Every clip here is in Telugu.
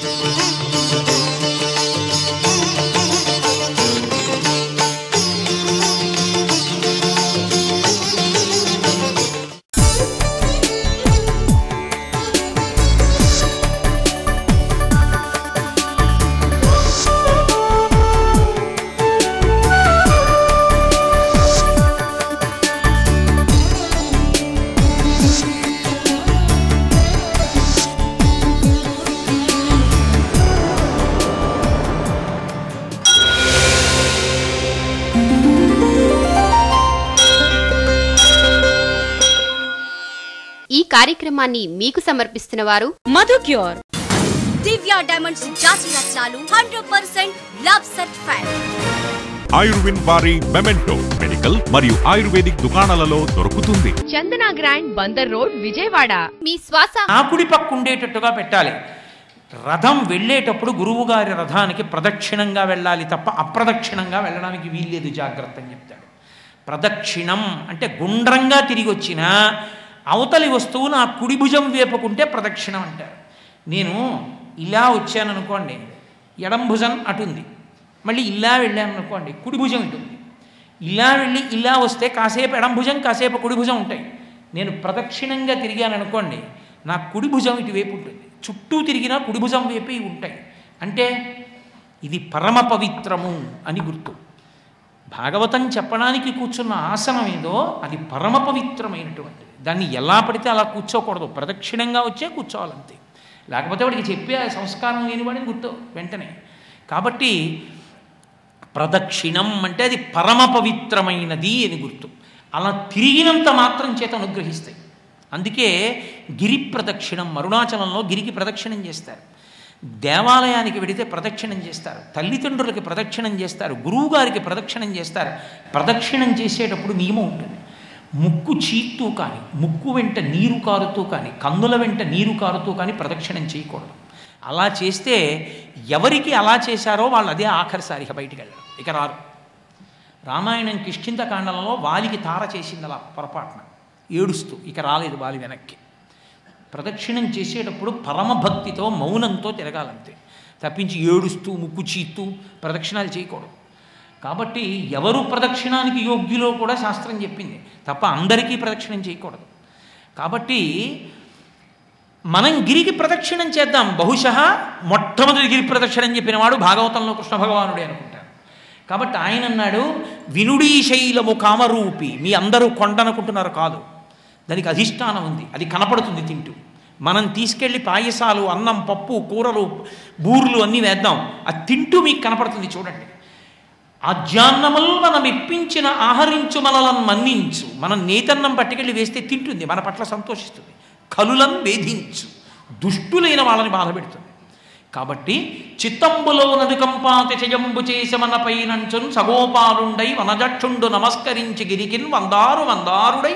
ఈ కార్యక్రమాన్ని మీకు సమర్పిస్తున్న వారు మధు క్యూర్ దివ్య డైమండ్స్ జాతి రత్నాలు హండ్రెడ్ పర్సెంట్ లవ్ సర్టిఫైడ్ ఆయుర్విన్ వారి మెమెంటో మెడికల్ మరియు ఆయుర్వేదిక్ దుకాణాలలో దొరుకుతుంది చందన గ్రాండ్ బందర్ రోడ్ విజయవాడ మీ శ్వాస నా కుడి పక్క ఉండేటట్టుగా పెట్టాలి రథం వెళ్ళేటప్పుడు గురువుగారి రథానికి ప్రదక్షిణంగా వెళ్ళాలి తప్ప అప్రదక్షిణంగా వెళ్ళడానికి వీల్లేదు జాగ్రత్త అని చెప్తాడు ప్రదక్షిణం అంటే గుండ్రంగా తిరిగి వచ్చిన అవతలి వస్తువు నా కుడి భుజం వేపుకుంటే ప్రదక్షిణం అంటారు నేను ఇలా వచ్చాను అనుకోండి ఎడం భుజం అటుంది మళ్ళీ ఇలా వెళ్ళాను అనుకోండి కుడి భుజం ఇటుంది ఇలా వెళ్ళి ఇలా వస్తే కాసేపు ఎడం భుజం కాసేపు కుడి భుజం ఉంటాయి నేను ప్రదక్షిణంగా తిరిగాను అనుకోండి నా కుడి భుజం ఇటువైపు ఉంటుంది చుట్టూ తిరిగినా కుడి భుజం వైపు ఇవి ఉంటాయి అంటే ఇది పరమ పవిత్రము అని గుర్తు భాగవతం చెప్పడానికి కూర్చున్న ఆసనం ఏదో అది పరమ పవిత్రమైనటువంటిది దాన్ని ఎలా పడితే అలా కూర్చోకూడదు ప్రదక్షిణంగా వచ్చే కూర్చోవాలంతే లేకపోతే వాడికి చెప్పే ఆ సంస్కారం లేని వాడిని గుర్తు వెంటనే కాబట్టి ప్రదక్షిణం అంటే అది పరమ పవిత్రమైనది అని గుర్తు అలా తిరిగినంత మాత్రం చేత అనుగ్రహిస్తాయి అందుకే గిరి ప్రదక్షిణం అరుణాచలంలో గిరికి ప్రదక్షిణం చేస్తారు దేవాలయానికి వెడితే ప్రదక్షిణం చేస్తారు తల్లిదండ్రులకి ప్రదక్షిణం చేస్తారు గురువుగారికి ప్రదక్షిణం చేస్తారు ప్రదక్షిణం చేసేటప్పుడు నియమం ఉంటుంది ముక్కు చీత్తూ కానీ ముక్కు వెంట నీరు కారుతూ కానీ కన్నుల వెంట నీరు కారుతూ కానీ ప్రదక్షిణం చేయకూడదు అలా చేస్తే ఎవరికి అలా చేశారో వాళ్ళు అదే ఆఖరిసారిగా బయటికి వెళ్ళడం ఇక రారు రామాయణం కిష్కింతకాండంలో వాలికి తార చేసింది అలా పొరపాటున ఏడుస్తూ ఇక రాలేదు వాలి వెనక్కి ప్రదక్షిణం చేసేటప్పుడు పరమభక్తితో మౌనంతో తిరగాలంతే తప్పించి ఏడుస్తూ ముక్కు చీత్తూ ప్రదక్షిణాలు చేయకూడదు కాబట్టి ఎవరు ప్రదక్షిణానికి యోగ్యులో కూడా శాస్త్రం చెప్పింది తప్ప అందరికీ ప్రదక్షిణం చేయకూడదు కాబట్టి మనం గిరికి ప్రదక్షిణం చేద్దాం బహుశः మొట్టమొదటి గిరి ప్రదక్షిణం చెప్పినవాడు భాగవతంలో కృష్ణ భగవానుడే అనుకుంటారు కాబట్టి ఆయన అన్నాడు వినుడీ శైలము కామరూపి మీ అందరూ కొండనుకుంటున్నారు కాదు దానికి అధిష్టానం ఉంది అది కనపడుతుంది తింటూ మనం తీసుకెళ్ళి పాయసాలు అన్నం పప్పు కూరలు బూర్లు అన్నీ వేద్దాం అది తింటూ మీకు కనపడుతుంది చూడండి ఆజ్యాన్నములు మనం ఇప్పించిన ఆహరించు మనలను మన్నించు మనం నేతన్నం పట్టుకెళ్ళి వేస్తే తింటుంది మన పట్ల సంతోషిస్తుంది కలులను వేధించు దుష్టులైన వాళ్ళని బాధ పెడుతుంది కాబట్టి చిత్తంబులో నదుకంపాతి చయంబు చేసి మన పైనంచున్ సగోపాలుండై వనజక్షుండు నమస్కరించి గిరికిన్ వందారు వందారుడై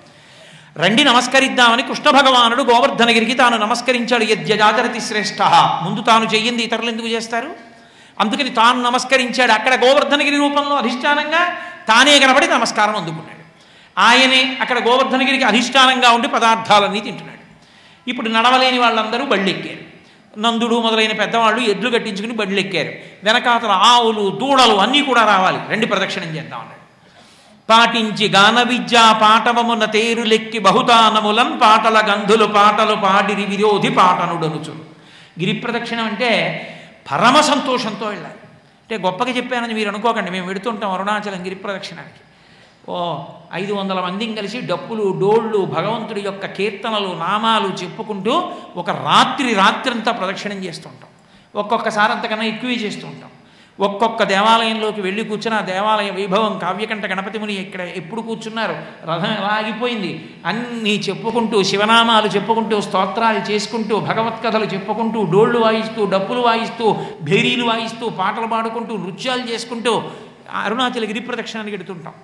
రండి నమస్కరిద్దామని కృష్ణ భగవానుడు గోవర్ధనగిరికి తాను నమస్కరించాడు యజ్ఞజాచరతి శ్రేష్ఠ ముందు తాను చెయ్యింది ఇతరులు ఎందుకు చేస్తారు అందుకని తాను నమస్కరించాడు అక్కడ గోవర్ధనగిరి రూపంలో అధిష్టానంగా తానే కనబడి నమస్కారం అందుకున్నాడు ఆయనే అక్కడ గోవర్ధనగిరికి అధిష్టానంగా ఉండి పదార్థాలన్నీ తింటున్నాడు ఇప్పుడు నడవలేని వాళ్ళందరూ బళ్ళెక్కారు నందుడు మొదలైన పెద్దవాళ్ళు ఎడ్లు కట్టించుకుని బళ్ళెక్కారు వెనకాతల ఆవులు దూడలు అన్నీ కూడా రావాలి రెండు ప్రదక్షిణం చేద్దాం అన్నాడు పాటించి గాన విద్యా పాటవమున తేరులెక్కి బహుతానములన్ పాటల గంధులు పాటలు పాడిరి విరోధి పాటనుడనుచును గిరి ప్రదక్షిణం అంటే పరమ సంతోషంతో వెళ్ళాలి అంటే గొప్పగా చెప్పానని మీరు అనుకోకండి మేము వెడుతుంటాం అరుణాచలం గిరి ప్రదక్షిణానికి ఓ ఐదు వందల మందిని కలిసి డప్పులు డోళ్ళు భగవంతుడి యొక్క కీర్తనలు నామాలు చెప్పుకుంటూ ఒక రాత్రి రాత్రంతా ప్రదక్షిణం చేస్తుంటాం ఒక్కొక్కసారి అంతకన్నా ఎక్కువే చేస్తూ ఉంటాం ఒక్కొక్క దేవాలయంలోకి వెళ్ళి కూర్చున్న ఆ దేవాలయ వైభవం కావ్యకంఠ గణపతి ముని ఇక్కడ ఎప్పుడు కూర్చున్నారు రథం ఎలా ఆగిపోయింది అన్నీ చెప్పుకుంటూ శివనామాలు చెప్పుకుంటూ స్తోత్రాలు చేసుకుంటూ భగవత్కథలు చెప్పుకుంటూ డోళ్ళు వాయిస్తూ డప్పులు వాయిస్తూ భేరీలు వాయిస్తూ పాటలు పాడుకుంటూ నృత్యాలు చేసుకుంటూ అరుణాచల గిరి ప్రదక్షిణానికి ఎడుతుంటాం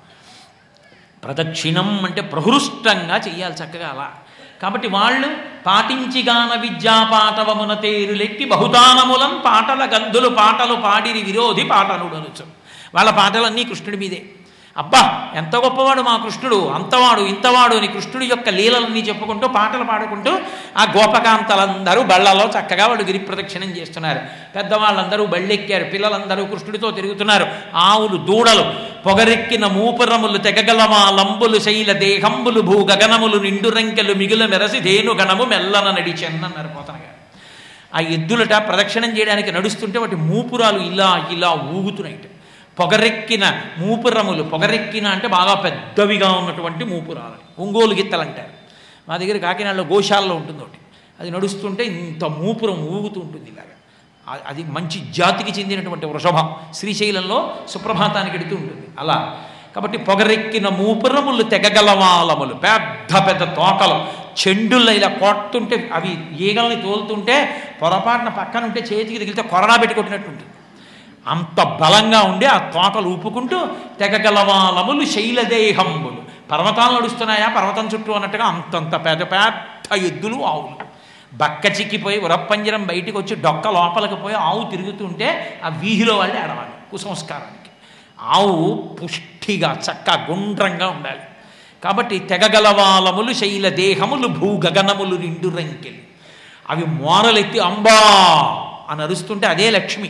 ప్రదక్షిణం అంటే ప్రహృష్టంగా చెయ్యాలి చక్కగా అలా కాబట్టి వాళ్ళు పాటించిగాన విద్యా పాటవమున తేరులెక్కి బహుతానములం పాటల గంధులు పాటలు పాడిరి విరోధి పాటనుడనుచు వాళ్ళ పాటలన్నీ కృష్ణుడి మీదే అబ్బా ఎంత గొప్పవాడు మా కృష్ణుడు అంతవాడు ఇంతవాడు అని కృష్ణుడి యొక్క లీలలన్నీ చెప్పుకుంటూ పాటలు పాడుకుంటూ ఆ గోపకాంతలందరూ బళ్ళలో చక్కగా వాళ్ళు గిరి ప్రదక్షిణం చేస్తున్నారు పెద్దవాళ్ళందరూ బళ్ళెక్కారు పిల్లలందరూ కృష్ణుడితో తిరుగుతున్నారు ఆవులు దూడలు పొగరెక్కిన మూపురములు తెగగలమా లంబులు శైల దేహంబులు భూ గగనములు నిండు రంకెలు మిగుల మెరసి ధేను గణము మెల్లన నడిచెన్నన్నారు పోతన గారు ఆ ఎద్దులట ప్రదక్షిణం చేయడానికి నడుస్తుంటే వాటి మూపురాలు ఇలా ఇలా ఊగుతున్నాయిట పొగరెక్కిన మూపురములు పొగరెక్కిన అంటే బాగా పెద్దవిగా ఉన్నటువంటి మూపురాలు ఒంగోలు గిత్తలు అంటారు మా దగ్గర కాకినాడలో గోశాలలో ఉంటుంది ఒకటి అది నడుస్తుంటే ఇంత మూపురం ఊగుతూ ఉంటుంది ఇలాగా ఆ- అది మంచి జాతికి చెందినటువంటి వృషభం శ్రీశైలంలో సుప్రభాతానికి ఎడుతూ ఉంటుంది అలా కాబట్టి పొగరెక్కిన మూపురములు తెగగలవాలములు పెద్ద పెద్ద తోకలు చెండుల్లో ఇలా కొడుతుంటే అవి ఈగల్ని తోలుతుంటే పొరపాటున పక్కన ఉంటే చేతికి తగిలితే కొరడా పెట్టి కొట్టినట్టు ఉంటుంది అంత బలంగా ఉండి ఆ తోకలు ఊపుకుంటూ తెగగలవాలములు శైలదేహంబులు పర్వతాలు నడుస్తున్నాయా పర్వతం చుట్టూ అన్నట్టుగా అంతంత పెద్ద పెద్ద ఎద్దులు ఆవులు బక్క చిక్కిపోయి ఉరప్పంజరం బయటికి వచ్చి డొక్క లోపలికి పోయి ఆవు తిరుగుతుంటే ఆ వీధిలో వాళ్ళే ఆడవాలి కుసంస్కారానికి ఆవు పుష్టిగా చక్క గుండ్రంగా ఉండాలి కాబట్టి తెగగలవాలములు శైల దేహములు భూగగనములు నిండు రంకెలు అవి మోరలెత్తి అంబా అని అరుస్తుంటే అదే లక్ష్మి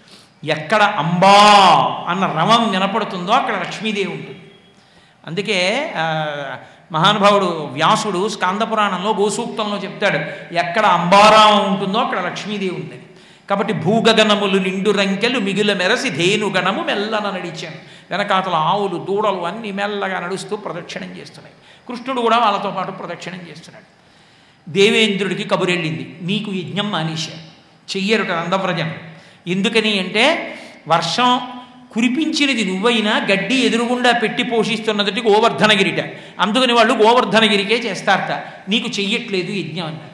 ఎక్కడ అంబా అన్న రవం వినపడుతుందో అక్కడ లక్ష్మీదేవి ఉంటుంది అందుకే ఆ, మహానుభావుడు వ్యాసుడు స్కాందపురాణంలో గోసూక్తంలో చెప్తాడు ఎక్కడ అంబారావం ఉంటుందో అక్కడ లక్ష్మీదేవి ఉందని కాబట్టి భూగగనములు నిండు రంకెలు మిగుల మెరసి ధేనుగణము మెల్లన నడిచాను వెనకాతల ఆవులు దూడలు అన్ని మెల్లగా నడుస్తూ ప్రదక్షిణం చేస్తున్నాయి కృష్ణుడు కూడా వాళ్ళతో పాటు ప్రదక్షిణం చేస్తున్నాడు దేవేంద్రుడికి కబురెళ్ళింది నీకు యజ్ఞం మానేశారు చెయ్యరుట నందవ్రజం ఎందుకని అంటే వర్షం కురిపించినది నువ్వైనా గడ్డి ఎదురుగుండా పెట్టి పోషిస్తున్నది గోవర్ధనగిరిట అందుకని వాళ్ళు గోవర్ధనగిరికే చేస్తారట నీకు చెయ్యట్లేదు యజ్ఞం అన్నారు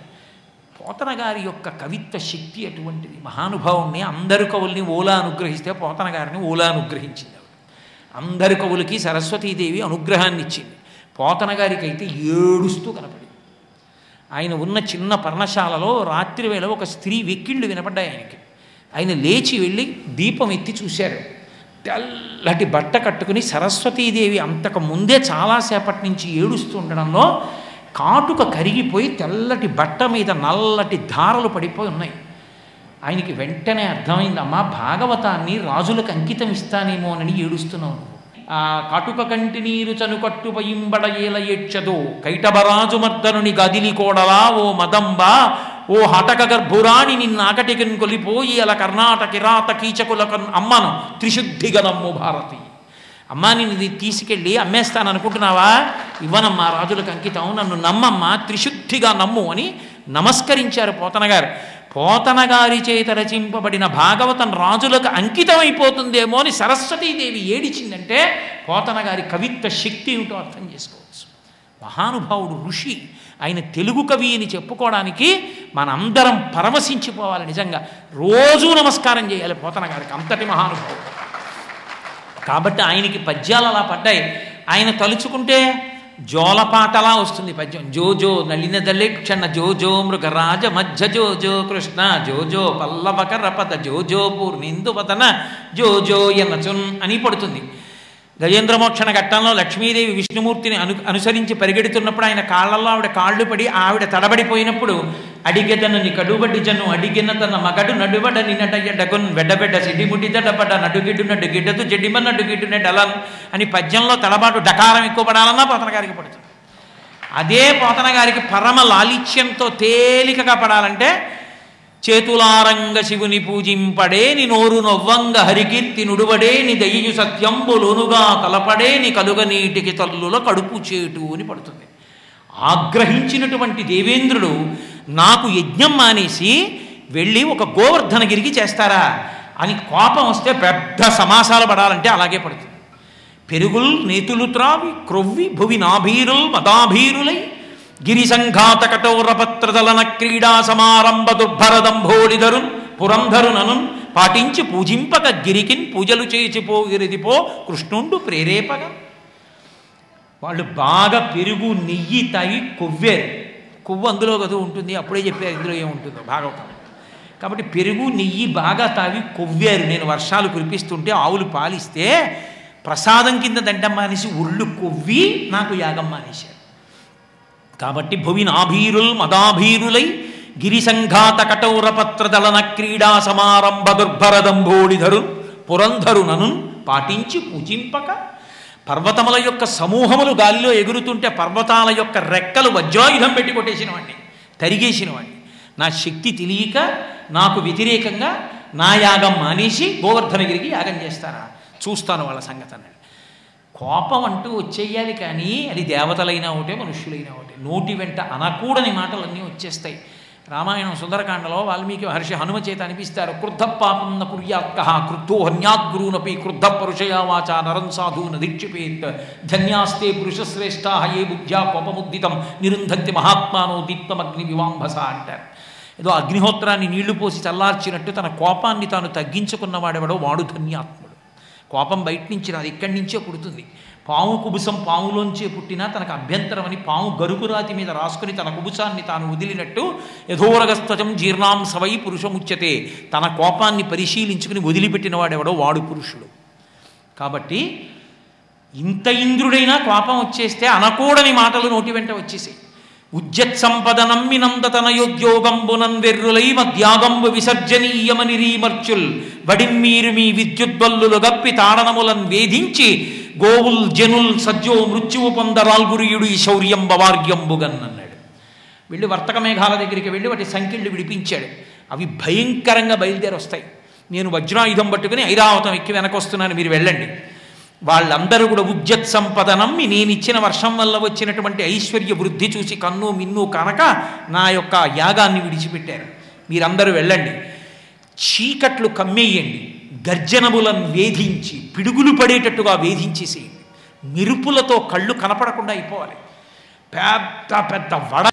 పోతన గారి యొక్క కవిత్వ శక్తి అటువంటిది మహానుభావుణ్ణి అందరు కవుల్ని ఓలా అనుగ్రహిస్తే పోతన గారిని ఓలా అనుగ్రహించింది ఆవిడ అందరి కవులకి సరస్వతీదేవి అనుగ్రహాన్ని ఇచ్చింది పోతన గారికి అయితే ఏడుస్తూ కనపడింది ఆయన ఉన్న చిన్న పర్ణశాలలో రాత్రి వేళ ఒక స్త్రీ వెక్కిళ్ళు వినపడ్డాయి ఆయనకి ఆయన లేచి వెళ్ళి దీపం ఎత్తి చూశారు తెల్లటి బట్ట కట్టుకుని సరస్వతీదేవి అంతకు ముందే చాలాసేపటి నుంచి ఏడుస్తూ ఉండడంలో కాటుక కరిగిపోయి తెల్లటి బట్ట మీద నల్లటి ధారలు పడిపోయి ఉన్నాయి ఆయనకి వెంటనే అర్థమైందమ్మా భాగవతాన్ని రాజులకు అంకితం ఇస్తానేమోనని ఏడుస్తున్నావు నువ్వు. ఆ కాటుక కంటి నీరు చనుకట్టు పయింబడ ఏల ఏడ్చదో కైటబరాజు మర్దనుని గదిలి కోడలా ఓ మదంబా ఓ హటక గర్భురాణి నిన్నాకటికన్ కొలిపోయి అల కర్ణాటక కిరాత కీచకులకు అమ్మను త్రిశుద్ధిగా నమ్ము భారతి అమ్మా నేను ఇది తీసుకెళ్ళి అమ్మేస్తాను అనుకుంటున్నావా ఇవ్వనమ్మా రాజులకు అంకితం నన్ను నమ్మమ్మా త్రిశుద్ధిగా నమ్ము అని నమస్కరించారు పోతన గారు పోతన గారి చేత రచింపబడిన భాగవతం రాజులకు అంకితం అయిపోతుందేమో అని సరస్వతీదేవి ఏడిచిందంటే పోతన గారి కవిత్వ శక్తి ఏమిటో అర్థం చేసుకోవచ్చు మహానుభావుడు ఋషి ఆయన తెలుగు కవి అని చెప్పుకోవడానికి మనందరం పరవశించిపోవాలి నిజంగా రోజూ నమస్కారం చేయాలి పోతన గారికి అంతటి మహానుభావుడు కాబట్టి ఆయనకి పద్యాలు అలా పడ్డాయి ఆయన తలుచుకుంటే జోలపాటలా వస్తుంది పద్యం జోజో నలిన దళిక్షణ జోజో మృగరాజ మధ్య జోజో కృష్ణ జోజో పల్లవకర పద జోజో పూర్ణిందువదన జోజో ఎనచున్ అని పడుతుంది గజేంద్రమోక్షణ ఘట్టంలో లక్ష్మీదేవి విష్ణుమూర్తిని అను అనుసరించి పరిగెడుతున్నప్పుడు ఆయన కాళ్ళల్లో ఆవిడ కాళ్ళు పడి ఆవిడ తడబడిపోయినప్పుడు అడిగెదనని కడుబడి జను అడిగిన తన మగడు నడువడ నిన్నటయ్య డగున్ వెడ్డబెడ్డ సిడిముడి దడబడ్డ నడుగిడ్డు నడ్డు గిడ్డదు జడ్డిమ నడ్డు గిడ్డు నెడలన్ అని పద్యంలో తడబాటు డకారం ఎక్కువ పడాలన్నా పోతన గారికి పడుతుంది అదే పోతన గారికి పరమ లాలిత్యంతో తేలికగా పడాలంటే చేతులారంగ శివుని పూజింపడే ని నోరు నొవ్వంగ హరికీర్తి నుడువడే ని దయ్యు సత్యంబులోనుగా కలపడే ని కలుగ నీటికి తల్లుల కడుపు చేటు అని పడుతుంది ఆగ్రహించినటువంటి దేవేంద్రుడు నాకు యజ్ఞం మానేసి వెళ్ళి ఒక గోవర్ధనగిరికి చేస్తారా అని కోపం వస్తే పెద్ద సమాసాలు పడాలంటే అలాగే పడుతుంది పెరుగుల్ నేతులు త్రావి క్రొవ్వి భువి నాభీరుల్ మదాభీరులై గిరి సంఘాత కఠోరపత్రదలన క్రీడా సమారంభ దుర్భరదంభోళిధరున్ పురంధరునను పాటించి పూజింపక గిరికిన్ పూజలు చేసిపోగిరిదిపో కృష్ణుండు ప్రేరేపగా వాళ్ళు బాగా పెరుగు నెయ్యి తాగి కొవ్వారు కొవ్వు అందులో కదా ఉంటుంది అప్పుడే చెప్పారు ఇందులో ఏముంటుందో భాగవతం కాబట్టి పెరుగు నెయ్యి బాగా తాగి కొవ్వారు నేను వర్షాలు కురిపిస్తుంటే ఆవులు పాలిస్తే ప్రసాదం కింద దండం మానేసి ఒళ్ళు కొవ్వి నాకు యాగం మానేశారు కాబట్టి భువి నాభీరుల్ మదాభీరులై గిరిసంఘాత కటౌరపత్రదళన క్రీడా సమారంభ దుర్భరదంభోడిధరు పురంధరునను పాటించి పూజింపక పర్వతముల యొక్క సమూహములు గాలిలో ఎగురుతుంటే పర్వతాల యొక్క రెక్కలు వజ్రాయుధం పెట్టి కొట్టేసిన వాడిని తరిగేసిన వాడిని నా శక్తి తెలియక నాకు వ్యతిరేకంగా నా యాగం మానేసి గోవర్ధనగిరికి యాగం చేస్తారా చూస్తాను వాళ్ళ సంగతి అన్నాడు కోపం అంటూ వచ్చేయాలి కానీ అది దేవతలైనా ఒకటే మనుష్యులైనా ఒకటే నోటి వెంట అనకూడని మాటలన్నీ వచ్చేస్తాయి రామాయణం సుందరకాండలో వాల్మీకి మహర్షి హనుమ చేత అనిపిస్తారు క్రుద్ధ పాపం న కుర్యాత్క క్రుద్ధో హన్యాద్గురూనపి క్రుద్ధ పరుషయా వాచ నరం సాధూన దీక్షిపేత్ ధన్యాస్తే పురుషశ్రేష్టా ఏ బుద్ధ్యా కోపముద్దితం నిరుంధంతి మహాత్మానో దీప్తమగ్ని వివాంభస అంటారు ఏదో అగ్నిహోత్రాన్ని నీళ్లు పోసి చల్లార్చినట్టు తన కోపాన్ని తాను తగ్గించుకున్నవాడెవడో వాడు ధన్యాత్ముడు కోపం బయట నుంచి రాదు ఇక్కడి నుంచే పుడుతుంది పాము కుబుసం పాములోంచే పుట్టినా తనకు అభ్యంతరం అని పాము గరుకురాతి మీద రాసుకుని తన కుబుసాన్ని తాను వదిలినట్టు యథోరగస్త్వజం జీర్ణాం సవై పురుషముచ్యతే తన కోపాన్ని పరిశీలించుకుని వదిలిపెట్టిన వాడెవడో వాడు పురుషుడు కాబట్టి ఇంత ఇంద్రుడైనా కోపం వచ్చేస్తే అనకూడని మాటలు నోటి వెంట వచ్చేసాయి ఉజ్జత్ సంపద నమ్మినందతనయోద్యోగంబునం వెర్రులై మధ్యాగంబు విసర్జనీయమని రీమర్చుల్ వడిమ్మీరు మీ విద్యుద్వల్లులు గప్పి తాడనములను వేధించి గోవుల్ జనుల్ సజ్జో మృత్యువు పొందరాల్గురియుడు ఈ శౌర్యం బవార్గ్యంబుగన్ అన్నాడు వెళ్ళి వర్తక మేఘాల దగ్గరికి వెళ్ళి వాటి సంఖ్యలు విడిపించాడు అవి భయంకరంగా బయలుదేరి వస్తాయి నేను వజ్రాయుధం పట్టుకుని ఐరావతం ఎక్కి వెనకొస్తున్నాను మీరు వెళ్ళండి వాళ్ళందరూ కూడా ఉజ్జత్ సంపద నమ్మి నేను ఇచ్చిన వర్షం వల్ల వచ్చినటువంటి ఐశ్వర్య వృద్ధి చూసి కన్ను మిన్ను కనుక నా యొక్క యాగాన్ని విడిచిపెట్టారు మీరందరూ వెళ్ళండి చీకట్లు కమ్మేయండి గర్జనములను వేధించి పిడుగులు పడేటట్టుగా వేధించేసేయండి మెరుపులతో కళ్ళు కనపడకుండా అయిపోవాలి పెద్ద పెద్ద వడ